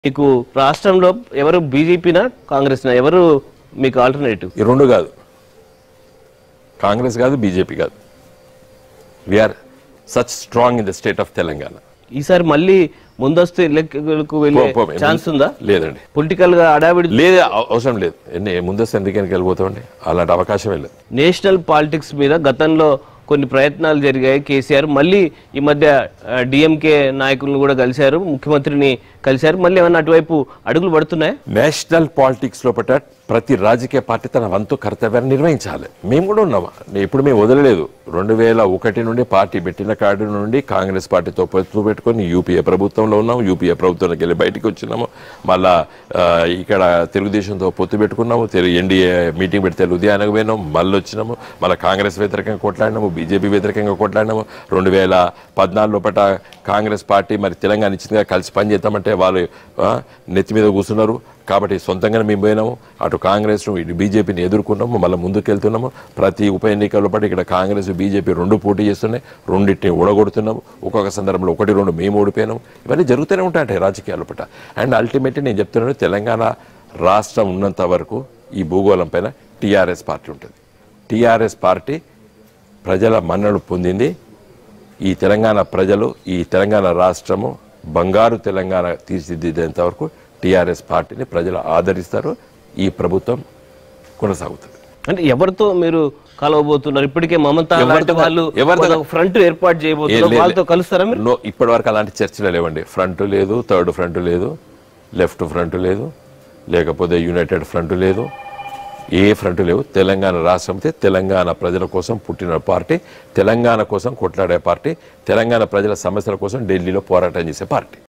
మీకు రాష్ట్రంలో ఎవరు బీజేపీనా కాంగ్రెస్నా ఎవరు మీకు ఆల్టర్నేటివ్ ఈ రెండు కాదు కాంగ్రెస్ కాదు బీజేపీ కాదు we are such strong in the state of Telangana ఈసారి మళ్ళీ ముందస్తు ఎన్నికలకు వెళ్ళే పో- పో- ఛాన్స్ ఉందా లేదండి పొలిటికల్ గా అడావిడి లేదు అవ- అవసరం లేదు ఎన్ని ముందస్తు ఎందుకని వెళ్ళిపోతామండి అలాంటి అవకాశమే లేదు నేషనల్ పాలిటిక్స్ మీద గతంలో కొన్ని ప్రయత్నాలు జరిగాయి కేసీఆర్ మళ్ళీ ఈ మధ్య డిఎంకే నాయకులను కూడా కలిశారు ముఖ్యమంత్రిని కలిశారు మళ్ళీ ఏమన్నా అటువైపు అడుగులు పడుతున్నాయా నేషనల్ పాలిటిక్స్ లో పట్ట ప్రతి రాజకీయ పార్టీ తన వంతు కర్తవ్యాన్ని నిర్వహించాలి మేము కూడా ఉన్నామా ఇప్పుడు మేము వదలలేదు రెండు వేల ఒకటి నుండి పార్టీ పెట్టిన కాడి నుండి కాంగ్రెస్ పార్టీతో పొత్తు పెట్టుకొని యూపీఏ ప్రభుత్వంలో ఉన్నాము యూపీఏ ప్రభుత్వంలోకి వెళ్ళి బయటికి వచ్చినాము మళ్ళా ఆ, ఇక్కడ తెలుగుదేశంతో పొత్తు పెట్టుకున్నాము తెలు ఎన్డీఏ మీటింగ్ పెడితే లుధియానకు పోయినాము మళ్ళీ వచ్చినాము మళ్ళీ కాంగ్రెస్ వ్యతిరేకంగా కొట్లాడినాము బీజేపీ వ్యతిరేకంగా కొట్లాడినాము రెండు వేల పద్నాలుగు పట కాంగ్రెస్ పార్టీ మరి తెలంగాణ ఇచ్చిందిగా కలిసి పనిచేద్దామంటే వాళ్ళు ఆ, నెత్తి మీద కూర్చున్నారు కాబట్టి సొంతంగానే మేము పోయినాము అటు కాంగ్రెస్ను ఇటు బీజేపీని ఎదుర్కొన్నాము మళ్ళీ ముందుకు వెళ్తున్నాము ప్రతి ఉప ఎన్నికల్లో పాటు ఇక్కడ కాంగ్రెస్ బీజేపీ రెండు పోటీ చేస్తున్నాయి రెండింటిని ఓడగొడుతున్నాము ఒక్కొక్క సందర్భంలో ఒకటి రెండు మేము ఓడిపోయినాము ఇవన్నీ జరుగుతూనే ఉంటాయి రాజకీయాల పట్ల అండ్ అల్టిమేట్లీ నేను చెప్తున్నాను తెలంగాణ రాష్ట్రం ఉన్నంత వరకు ఈ భూగోళం పైన టీఆర్ఎస్ పార్టీ ఉంటుంది టీఆర్ఎస్ పార్టీ ప్రజల మన్నను పొందింది ఈ తెలంగాణ ప్రజలు ఈ తెలంగాణ రాష్ట్రము బంగారు తెలంగాణ తీర్చిదిద్దేంత వరకు టీఆర్ఎస్ పార్టీని ప్రజలు ఆదరిస్తారు ఈ ప్రభుత్వం కొనసాగుతుంది అంటే ఎవరితో మీరు కలవబోతున్నారు ఇప్పటికే మమతా ఎవరితో లాంటి వాళ్ళు ఎవరితో- ఫ్రంట్ ఏర్పాటు ఏ చేయబోతున్నారు లే- వాళ్ళతో కలుస్తారా మీరు నో ఇప్పటి వరకు అలాంటి చర్చలు లేవండి ఫ్రంట్ లేదు థర్డ్ ఫ్రంట్ లేదు లెఫ్ట్ ఫ్రంట్ లేదు లేకపోతే యునైటెడ్ ఫ్రంట్ లేదు ఏ ఫ్రంట్ లేవు తెలంగాణ రాష్ట్రం అయితే తెలంగాణ ప్రజల కోసం పుట్టిన పార్టీ తెలంగాణ కోసం కొట్లాడే పార్టీ తెలంగాణ ప్రజల సమస్యల కోసం ఢిల్లీలో పోరాటం చేసే పార్టీ